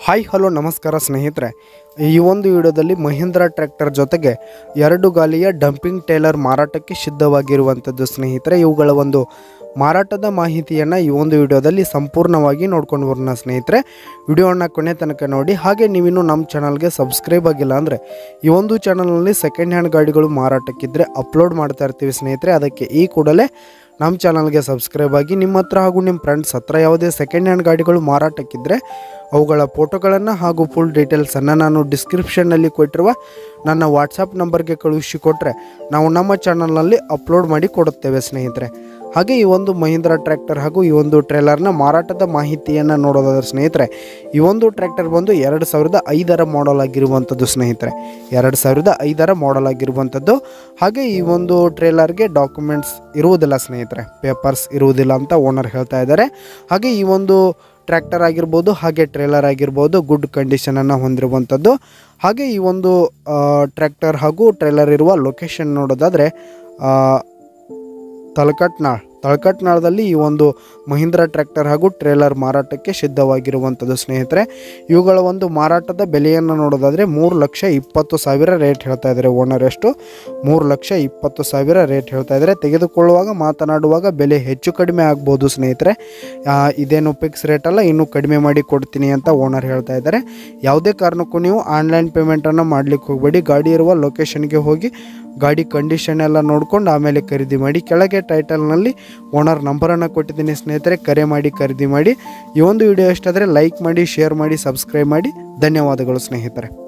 hi hello ನಮಸ್ಕಾರ ಸ್ನೇಹಿತರೆ ಈ ಒಂದು ವಿಡಿಯೋದಲ್ಲಿ ಮಹೀಂದ್ರ ಟ್ರ್ಯಾಕ್ಟರ್ ಜೊತೆಗೆ ಎರಡು ಗಾಲಿಯ ಡಂಪಿಂಗ್ ಟೇಲರ್ ಮಾರಾಟಕ್ಕೆ ಸಿದ್ಧವಾಗಿರುವಂಥದ್ದು ಸ್ನೇಹಿತರೆ ಇವುಗಳ ಒಂದು ಮಾರಾಟದ ಮಾಹಿತಿಯನ್ನು ಈ ಒಂದು ವಿಡಿಯೋದಲ್ಲಿ ಸಂಪೂರ್ಣವಾಗಿ ನೋಡ್ಕೊಂಡು ಬರೋಣ ಸ್ನೇಹಿತರೆ ವಿಡಿಯೋನ ಕೊನೆ ತನಕ ನೋಡಿ ಹಾಗೆ ನೀವಿನ್ನೂ ನಮ್ಮ ಚಾನಲ್ಗೆ ಸಬ್ಸ್ಕ್ರೈಬ್ ಆಗಿಲ್ಲ ಅಂದರೆ ಈ ಒಂದು ಚಾನಲ್ನಲ್ಲಿ ಸೆಕೆಂಡ್ ಹ್ಯಾಂಡ್ ಗಾಡಿಗಳು ಮಾರಾಟಕ್ಕಿದ್ದರೆ ಅಪ್ಲೋಡ್ ಮಾಡ್ತಾ ಇರ್ತೀವಿ ಸ್ನೇಹಿತರೆ ಅದಕ್ಕೆ ಈ ಕೂಡಲೇ ನಮ್ಮ ಚಾನಲ್ಗೆ ಸಬ್ಸ್ಕ್ರೈಬ್ ಆಗಿ ನಿಮ್ಮ ಹತ್ರ ಹಾಗೂ ನಿಮ್ಮ ಫ್ರೆಂಡ್ಸ್ ಹತ್ರ ಯಾವುದೇ ಸೆಕೆಂಡ್ ಹ್ಯಾಂಡ್ ಗಾಡಿಗಳು ಮಾರಾಟಕ್ಕಿದ್ದರೆ ಅವುಗಳ ಫೋಟೋಗಳನ್ನು ಹಾಗೂ ಫುಲ್ ಡೀಟೇಲ್ಸನ್ನು ನಾನು ಡಿಸ್ಕ್ರಿಪ್ಷನ್ನಲ್ಲಿ ಕೊಟ್ಟಿರುವ ನನ್ನ ವಾಟ್ಸಪ್ ನಂಬರ್ಗೆ ಕಳುಹಿಸಿ ಕೊಟ್ಟರೆ ನಾವು ನಮ್ಮ ಚಾನಲ್ನಲ್ಲಿ ಅಪ್ಲೋಡ್ ಮಾಡಿ ಕೊಡುತ್ತೇವೆ ಸ್ನೇಹಿತರೆ ಹಾಗೆ ಈ ಒಂದು ಮಹೀಂದ್ರ ಟ್ರ್ಯಾಕ್ಟರ್ ಹಾಗೂ ಈ ಒಂದು ಟ್ರೇಲರ್ನ ಮಾರಾಟದ ಮಾಹಿತಿಯನ್ನು ನೋಡೋದಾದ್ರೆ ಸ್ನೇಹಿತರೆ ಈ ಒಂದು ಟ್ರ್ಯಾಕ್ಟರ್ ಬಂದು ಎರಡು ಸಾವಿರದ ಐದರ ಮಾಡಲ್ ಆಗಿರುವಂಥದ್ದು ಸ್ನೇಹಿತರೆ ಎರಡು ಸಾವಿರದ ಐದರ ಮಾಡಲ್ ಆಗಿರುವಂಥದ್ದು ಹಾಗೆ ಈ ಒಂದು ಟ್ರೇಲರ್ಗೆ ಡಾಕ್ಯುಮೆಂಟ್ಸ್ ಇರುವುದಿಲ್ಲ ಸ್ನೇಹಿತರೆ ಪೇಪರ್ಸ್ ಇರುವುದಿಲ್ಲ ಅಂತ ಓನರ್ ಹೇಳ್ತಾ ಇದ್ದಾರೆ ಹಾಗೆ ಈ ಒಂದು ಟ್ರ್ಯಾಕ್ಟರ್ ಆಗಿರ್ಬೋದು ಹಾಗೆ ಟ್ರೇಲರ್ ಆಗಿರ್ಬೋದು ಗುಡ್ ಕಂಡೀಷನನ್ನು ಹೊಂದಿರುವಂಥದ್ದು ಹಾಗೆ ಈ ಒಂದು ಟ್ರ್ಯಾಕ್ಟರ್ ಹಾಗೂ ಟ್ರೇಲರ್ ಇರುವ ಲೊಕೇಶನ್ ನೋಡೋದಾದರೆ ತಲಕಟ್ನಾಳ್ ತಳಕಟ್ನಾಳದಲ್ಲಿ ಈ ಒಂದು ಮಹೀಂದ್ರ ಟ್ರ್ಯಾಕ್ಟರ್ ಹಾಗೂ ಟ್ರೇಲರ್ ಮಾರಾಟಕ್ಕೆ ಸಿದ್ಧವಾಗಿರುವಂಥದ್ದು ಸ್ನೇಹಿತರೆ ಇವುಗಳ ಒಂದು ಮಾರಾಟದ ಬೆಲೆಯನ್ನು ನೋಡೋದಾದರೆ ಮೂರು ಲಕ್ಷ ಇಪ್ಪತ್ತು ಸಾವಿರ ರೇಟ್ ಹೇಳ್ತಾ ಇದ್ದಾರೆ ಓನರ್ ಎಷ್ಟು ಮೂರು ಲಕ್ಷ ಇಪ್ಪತ್ತು ಸಾವಿರ ರೇಟ್ ಹೇಳ್ತಾ ಇದ್ದಾರೆ ತೆಗೆದುಕೊಳ್ಳುವಾಗ ಮಾತನಾಡುವಾಗ ಬೆಲೆ ಹೆಚ್ಚು ಕಡಿಮೆ ಆಗ್ಬೋದು ಸ್ನೇಹಿತರೆ ಆ, ಇದೇನು ಫಿಕ್ಸ್ ರೇಟ್ ಅಲ್ಲ ಇನ್ನೂ ಕಡಿಮೆ ಮಾಡಿ ಕೊಡ್ತೀನಿ ಅಂತ ಓನರ್ ಹೇಳ್ತಾ ಇದ್ದಾರೆ ಯಾವುದೇ ಕಾರಣಕ್ಕೂ ನೀವು ಆನ್ಲೈನ್ ಪೇಮೆಂಟನ್ನು ಮಾಡ್ಲಿಕ್ಕೆ ಹೋಗಬೇಡಿ ಗಾಡಿ ಇರುವ ಲೊಕೇಶನ್ಗೆ ಹೋಗಿ ಗಾಡಿ ಕಂಡೀಷನ್ ಎಲ್ಲ ನೋಡ್ಕೊಂಡು ಆಮೇಲೆ ಖರೀದಿ ಮಾಡಿ ಕೆಳಗೆ ಟೈಟಲ್ನಲ್ಲಿ ಓನರ್ ನಂಬರನ್ನು ಕೊಟ್ಟಿದ್ದೀನಿ ಸ್ನೇಹಿತರೆ ಕರೆ ಮಾಡಿ ಖರೀದಿ ಮಾಡಿ ಈ ಒಂದು ವಿಡಿಯೋ ಇಷ್ಟಾದರೆ ಲೈಕ್ ಮಾಡಿ ಶೇರ್ ಮಾಡಿ ಸಬ್ಸ್ಕ್ರೈಬ್ ಮಾಡಿ ಧನ್ಯವಾದಗಳು ಸ್ನೇಹಿತರೆ